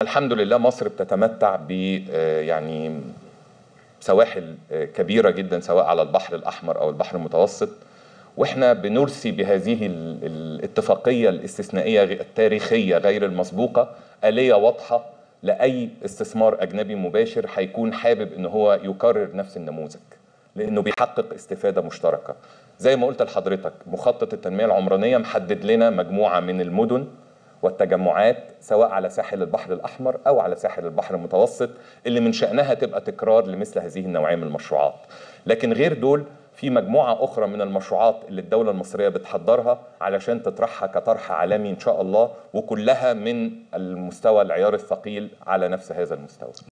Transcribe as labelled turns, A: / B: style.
A: الحمد لله مصر بتتمتع ب يعني سواحل كبيره جدا سواء على البحر الاحمر او البحر المتوسط واحنا بنرسي بهذه الاتفاقيه الاستثنائيه التاريخيه غير المسبوقه اليه واضحه لاي استثمار اجنبي مباشر هيكون حابب ان هو يكرر نفس النموذج لانه بيحقق استفاده مشتركه زي ما قلت لحضرتك مخطط التنميه العمرانيه محدد لنا مجموعه من المدن والتجمعات سواء على ساحل البحر الاحمر او على ساحل البحر المتوسط اللي من شانها تبقى تكرار لمثل هذه النوعيه من المشروعات لكن غير دول في مجموعه اخرى من المشروعات اللي الدوله المصريه بتحضرها علشان تطرحها كطرح عالمي ان شاء الله وكلها من المستوى العيار الثقيل على نفس هذا المستوى